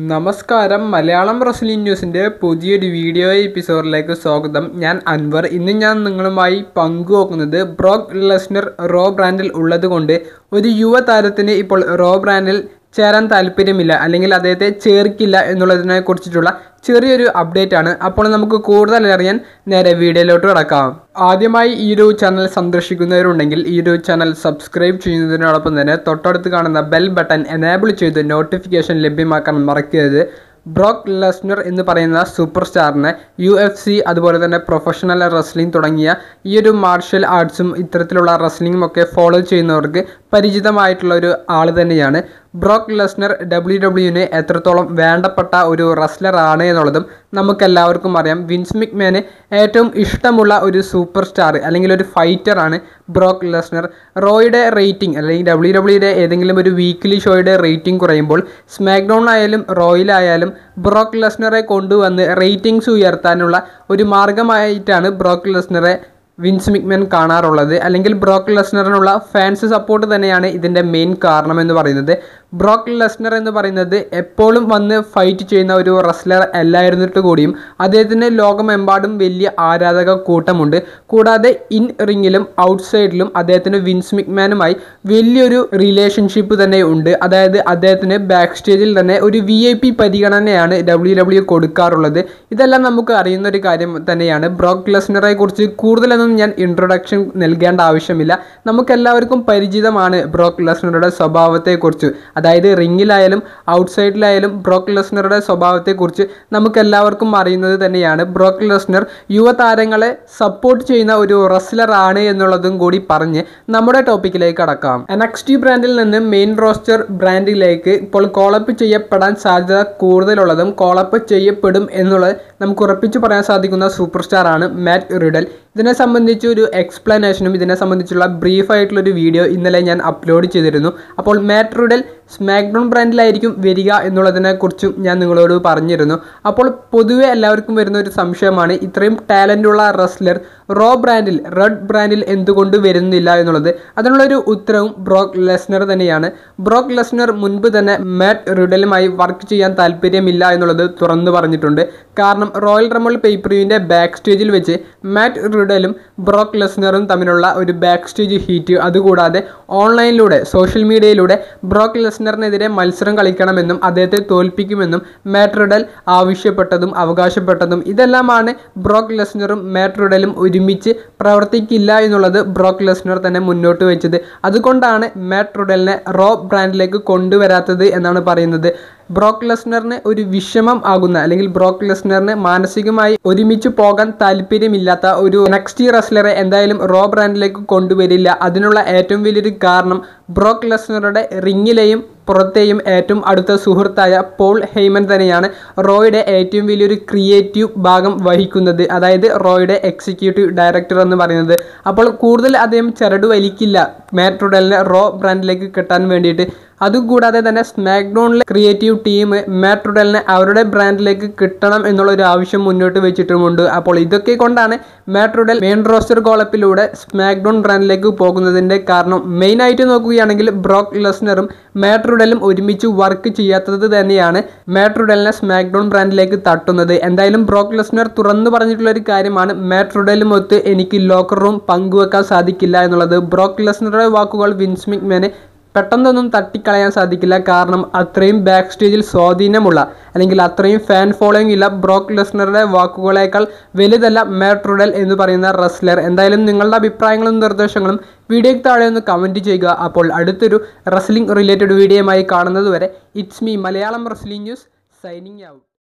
നമസ്കാരം മലയാളം റെസ്ലിംഗ് ന്യൂസിൻ്റെ പുതിയൊരു വീഡിയോ എപ്പിസോഡിലേക്ക് സ്വാഗതം ഞാൻ അൻവർ ഇന്ന് ഞാൻ നിങ്ങളുമായി പങ്കുവെക്കുന്നത് ബ്രോക്ക് ലെസ്നർ റോ ബ്രാൻഡിൽ ഉള്ളതുകൊണ്ട് ഒരു യുവതാരത്തിന് ഇപ്പോൾ റോ ബ്രാൻഡിൽ ചേരാൻ താല്പര്യമില്ല അല്ലെങ്കിൽ അദ്ദേഹത്തെ ചേർക്കില്ല എന്നുള്ളതിനെ കുറിച്ചിട്ടുള്ള ചെറിയൊരു അപ്ഡേറ്റ് ആണ് അപ്പോൾ നമുക്ക് കൂടുതൽ അറിയാൻ നേരെ വീഡിയോയിലോട്ട് കിടക്കാം ആദ്യമായി ഈ ഒരു ചാനൽ സന്ദർശിക്കുന്നവരുണ്ടെങ്കിൽ ഈ ഒരു ചാനൽ സബ്സ്ക്രൈബ് ചെയ്യുന്നതിനോടൊപ്പം തന്നെ തൊട്ടടുത്ത് കാണുന്ന ബെൽ ബട്ടൺ എനേബിൾ ചെയ്ത് നോട്ടിഫിക്കേഷൻ ലഭ്യമാക്കാൻ മറക്കരുത് ബ്രോക്ക് ലെസ്നർ എന്ന് പറയുന്ന സൂപ്പർ സ്റ്റാറിനെ യു എഫ് സി അതുപോലെ തന്നെ പ്രൊഫഷണൽ റെസ്ലിംഗ് തുടങ്ങിയ ഈ ഒരു മാർഷൽ ആർട്സും ഇത്തരത്തിലുള്ള റെസ്ലിംഗും ഒക്കെ ഫോളോ ചെയ്യുന്നവർക്ക് പരിചിതമായിട്ടുള്ള ഒരു ആൾ തന്നെയാണ് ബ്രോക്ക് ലെസ്നർ ഡബ്ല്യു ഡബ്ല്യുവിന് എത്രത്തോളം വേണ്ടപ്പെട്ട ഒരു റെസ്ലർ ആണ് എന്നുള്ളതും നമുക്കെല്ലാവർക്കും അറിയാം വിൻസ് മിക്മാന് ഏറ്റവും ഇഷ്ടമുള്ള ഒരു സൂപ്പർ സ്റ്റാർ അല്ലെങ്കിൽ ഒരു ഫൈറ്റർ ആണ് ബ്രോക്ക് ലെസ്നർ റോയുടെ റേറ്റിംഗ് അല്ലെങ്കിൽ ഡബ്ല്യു ഡബ്ല്യുയുടെ ഏതെങ്കിലും ഒരു വീക്ക്ലി ഷോയുടെ റേറ്റിംഗ് കുറയുമ്പോൾ സ്മാക്ഡൗൺ ആയാലും റോയിലായാലും ബ്രോക്ക് ലെസ്നറെ കൊണ്ടുവന്ന് റേറ്റിംഗ്സ് ഉയർത്താനുള്ള ഒരു മാർഗമായിട്ടാണ് ബ്രോക്ക് ലെസ്നറെ വിൻസ് മിക്മാൻ കാണാറുള്ളത് അല്ലെങ്കിൽ ബ്രോക്ക് ലെസ്നറിനുള്ള ഫാൻസ് സപ്പോർട്ട് തന്നെയാണ് ഇതിൻ്റെ മെയിൻ കാരണം എന്ന് പറയുന്നത് ബ്രോക്ക് ലെസ്നർ എന്ന് പറയുന്നത് എപ്പോഴും വന്ന് ഫൈറ്റ് ചെയ്യുന്ന ഒരു റെസ്ലർ അല്ലായിരുന്നിട്ട് കൂടിയും അദ്ദേഹത്തിന് ലോകമെമ്പാടും വലിയ ആരാധക കൂട്ടമുണ്ട് കൂടാതെ ഇൻ റിങ്ങിലും ഔട്ട്സൈഡിലും അദ്ദേഹത്തിന് വിൻസ് മിക്മാനുമായി വലിയൊരു റിലേഷൻഷിപ്പ് തന്നെ ഉണ്ട് അതായത് അദ്ദേഹത്തിന് ബാക്ക് സ്റ്റേജിൽ തന്നെ ഒരു വി ഐ പി പരിഗണനയാണ് ഡബ്ല്യു ഡബ്ല്യു കൊടുക്കാറുള്ളത് ഇതെല്ലാം നമുക്ക് അറിയുന്ന ഒരു കാര്യം തന്നെയാണ് ബ്രോക്ക് ലെസ്നറെ കുറിച്ച് കൂടുതലൊന്നും ഞാൻ ഇൻട്രൊഡക്ഷൻ നൽകേണ്ട ആവശ്യമില്ല നമുക്കെല്ലാവർക്കും പരിചിതമാണ് ബ്രോക്ക് ലെസ്നറുടെ സ്വഭാവത്തെക്കുറിച്ച് അതായത് റിങ്ങിലായാലും ഔട്ട്സൈഡിലായാലും ബ്രോക്ക് ലെസ്നറുടെ സ്വഭാവത്തെക്കുറിച്ച് നമുക്കെല്ലാവർക്കും അറിയുന്നത് തന്നെയാണ് ബ്രോക്ക് ലെസ്നർ യുവതാരങ്ങളെ സപ്പോർട്ട് ചെയ്യുന്ന ഒരു റെസ്ലർ ആണ് എന്നുള്ളതും കൂടി പറഞ്ഞ് നമ്മുടെ ടോപ്പിക്കിലേക്ക് കടക്കാം എനക്സ്റ്റി ബ്രാൻഡിൽ നിന്ന് മെയിൻ റോസ്റ്റർ ബ്രാൻഡിലേക്ക് ഇപ്പോൾ കോളപ്പ് ചെയ്യപ്പെടാൻ സാധ്യത കൂടുതലുള്ളതും കോളപ്പ് ചെയ്യപ്പെടും എന്നുള്ളത് നമുക്ക് ഉറപ്പിച്ചു പറയാൻ സാധിക്കുന്ന സൂപ്പർ സ്റ്റാർ ആണ് മാറ്റ് റിഡൽ ഇതിനെ സംബന്ധിച്ച് ഒരു എക്സ്പ്ലനേഷനും ഇതിനെ സംബന്ധിച്ചുള്ള ബ്രീഫ് ആയിട്ടുള്ള ഒരു വീഡിയോ ഇന്നലെ ഞാൻ അപ്ലോഡ് ചെയ്തിരുന്നു അപ്പോൾ മാറ്റ് റിഡൽ സ്മാക്ഡൗൺ ബ്രാൻഡിലായിരിക്കും വരിക എന്നുള്ളതിനെക്കുറിച്ചും ഞാൻ നിങ്ങളോട് പറഞ്ഞിരുന്നു അപ്പോൾ പൊതുവെ എല്ലാവർക്കും വരുന്ന ഒരു സംശയമാണ് ഇത്രയും ടാലൻ്റുള്ള റെസ്ലർ റോ ബ്രാൻഡിൽ റെഡ് ബ്രാൻഡിൽ എന്തുകൊണ്ട് വരുന്നില്ല എന്നുള്ളത് അതിനുള്ളൊരു ഉത്തരവും ബ്രോക്ക് ലെസ്നർ തന്നെയാണ് ബ്രോക്ക് ലെസ്നർ മുൻപ് തന്നെ മാറ്റ് റിഡലുമായി വർക്ക് ചെയ്യാൻ താല്പര്യമില്ല എന്നുള്ളത് തുറന്നു പറഞ്ഞിട്ടുണ്ട് കാരണം റോയൽ റമൾ പേപ്പറിൻ്റെ ബാക്ക് സ്റ്റേജിൽ വെച്ച് മാറ്റ് റിഡലും ബ്രോക്ക് ലെസ്നറും തമ്മിലുള്ള ഒരു ബാക്ക് സ്റ്റേജ് ഹീറ്റ് അതുകൂടാതെ ഓൺലൈനിലൂടെ സോഷ്യൽ മീഡിയയിലൂടെ ബ്രോക്ക് ലെസ്നറിനെതിരെ മത്സരം കളിക്കണമെന്നും അദ്ദേഹത്തെ തോൽപ്പിക്കുമെന്നും മാറ്റ് റിഡൽ ആവശ്യപ്പെട്ടതും അവകാശപ്പെട്ടതും ഇതെല്ലാമാണ് ബ്രോക്ക് ലെസ്നറും മാറ്റ് റിഡലും ഒരുമിച്ച് പ്രവർത്തിക്കില്ല എന്നുള്ളത് ബ്രോക്ക് ലെസ്നർ തന്നെ മുന്നോട്ട് വെച്ചത് അതുകൊണ്ടാണ് മാറ്റ് റിഡലിനെ റോ ബ്രാൻഡിലേക്ക് കൊണ്ടുവരാത്തത് എന്നാണ് പറയുന്നത് ബ്രോക്ക് ലെസ്നറിന് ഒരു വിഷമം ആകുന്ന അല്ലെങ്കിൽ ബ്രോക്ക് ലെസ്നറിന് മാനസികമായി ഒരുമിച്ച് പോകാൻ താല്പര്യമില്ലാത്ത ഒരു നെക്സ്റ്റ് റെസ്ലറെ എന്തായാലും റോ ബ്രാൻഡിലേക്ക് കൊണ്ടുവരില്ല അതിനുള്ള ഏറ്റവും വലിയൊരു കാരണം ബ്രോക്ക് ലെസ്നറുടെ റിങ്ങിലെയും പുറത്തെയും ഏറ്റവും അടുത്ത സുഹൃത്തായ പോൾ ഹെയ്മൻ തന്നെയാണ് റോയുടെ ഏറ്റവും വലിയൊരു ക്രിയേറ്റീവ് ഭാഗം വഹിക്കുന്നത് അതായത് റോയുടെ എക്സിക്യൂട്ടീവ് ഡയറക്ടർ എന്ന് പറയുന്നത് അപ്പോൾ കൂടുതൽ അദ്ദേഹം ചരട് വലിക്കില്ല മാറ്റ് റുഡലിനെ റോ ബ്രാൻഡിലേക്ക് കിട്ടാൻ വേണ്ടിയിട്ട് അതുകൂടാതെ തന്നെ സ്മാക്ഡൗണിലെ ക്രിയേറ്റീവ് ടീം മാറ്റ് റുഡലിനെ അവരുടെ ബ്രാൻഡിലേക്ക് കിട്ടണം എന്നുള്ള ഒരു ആവശ്യം മുന്നോട്ട് വെച്ചിട്ടുമുണ്ട് അപ്പോൾ ഇതൊക്കെ കൊണ്ടാണ് മാറ്റ് റുഡൽ മെയിൻ റോസ്റ്റർ കോളപ്പിലൂടെ സ്മാക്ഡൗൺ ബ്രാൻഡിലേക്ക് പോകുന്നതിൻ്റെ കാരണം മെയിനായിട്ട് നോക്കുകയാണെങ്കിൽ ബ്രോക്ക് ലെസ്നറും മാറ്റ് റുഡലും ഒരുമിച്ച് വർക്ക് ചെയ്യാത്തത് തന്നെയാണ് മാറ്റ് റുഡലിനെ സ്മാക്ഡൗൺ ബ്രാൻഡിലേക്ക് തട്ടുന്നത് എന്തായാലും ബ്രോക്ക് ലെസ്നർ തുറന്നു പറഞ്ഞിട്ടുള്ള ഒരു കാര്യമാണ് മാറ്റ് റുഡലുമൊത്ത് എനിക്ക് ലോക്കർ റൂം പങ്കുവെക്കാൻ സാധിക്കില്ല എന്നുള്ളത് ബ്രോക്ക് ലെസ്നറുടെ വാക്കുകൾ വിൻസ് മിക്മാനെ പെട്ടെന്നൊന്നും തട്ടിക്കളയാൻ സാധിക്കില്ല കാരണം അത്രയും ബാക്ക് സ്റ്റേജിൽ സ്വാധീനമുള്ള അല്ലെങ്കിൽ അത്രയും ഫാൻ ഫോളോയിങ് ഇല്ല ബ്രോക്ക് ലെസ്നറുടെ വാക്കുകളേക്കാൾ വലുതല്ല മാറ്റ് റുഡൽ എന്ന് പറയുന്ന റെസ്ലർ എന്തായാലും നിങ്ങളുടെ അഭിപ്രായങ്ങളും നിർദ്ദേശങ്ങളും വീഡിയോയ്ക്ക് താഴെ ഒന്ന് കമൻറ്റ് ചെയ്യുക അപ്പോൾ അടുത്തൊരു റെസ്ലിംഗ് റിലേറ്റഡ് വീഡിയോയുമായി കാണുന്നത് വരെ it's me Malayalam wrestling news signing out